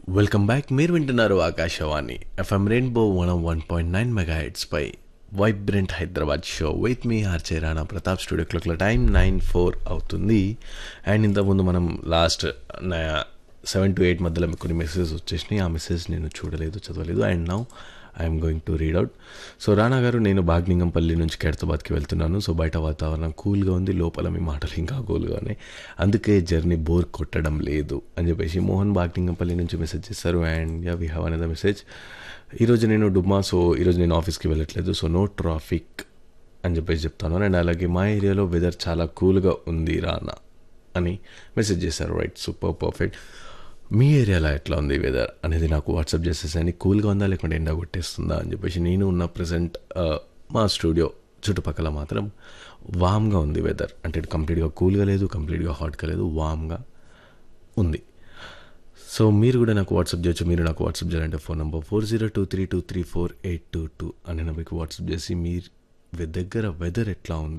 welcome back మీరు వింటున్నారు Akashvani FM rainbow one one point nine mega పై vibrant Hyderabad show with me RJ Rana Pratap studio క్లాక్ల time nine four అవుతుంది and ఇంతకుముందు మనం లాస్ట్ సెవెన్ టు ఎయిట్ మధ్యలో మీకు కొన్ని మెసేజెస్ వచ్చేసినాయి ఆ మెసేజ్ నేను చూడలేదు చదవలేదు and now I'm going to read out so Rana గారు నేను బాగ్నింగంపల్లి నుంచి ఖైరతాబాద్కి వెళ్తున్నాను సో బయట వాతావరణం కూల్గా ఉంది లోపల మీ మాటలు ఇంకా కూల్గా ఉన్నాయి అందుకే జర్నీ బోర్ కొట్టడం లేదు అని చెప్పేసి మోహన్ బాగ్నింగంపల్లి నుంచి మెసేజ్ చేస్తారు and ya we have another message ఈరోజు నేను డుమ్మా సో ఈరోజు నేను ఆఫీస్కి వెళ్ళట్లేదు సో నో ట్రాఫిక్ అని చెప్పేసి చెప్తాను అండ్ అలాగే మా ఏరియాలో వెదర్ చాలా కూల్గా ఉంది రానా అని మెసేజ్ చేశారు రైట్ సూపర్ పర్ఫెక్ట్ మీ ఏరియాలో ఎట్లా ఉంది వెదర్ అనేది నాకు వాట్సాప్ చేసేసని కూల్గా ఉందా లేకుంటే ఎండ కొట్టేస్తుందా అని చెప్పేసి నేను ఉన్న ప్రజెంట్ మా స్టూడియో చుట్టుపక్కల మాత్రం వామ్గా ఉంది వెదర్ అంటే ఇటు కంప్లీట్గా కూల్గా లేదు కంప్లీట్గా హాట్గా లేదు వామ్గా ఉంది సో మీరు కూడా నాకు వాట్సాప్ చేయొచ్చు మీరు నాకు వాట్సాప్ చేయాలంటే phone number four zero two three two three four eight two two అని మీకు వాట్సాప్ చేసి మీ దగ్గర వెదర్ ఎట్లా ఉంది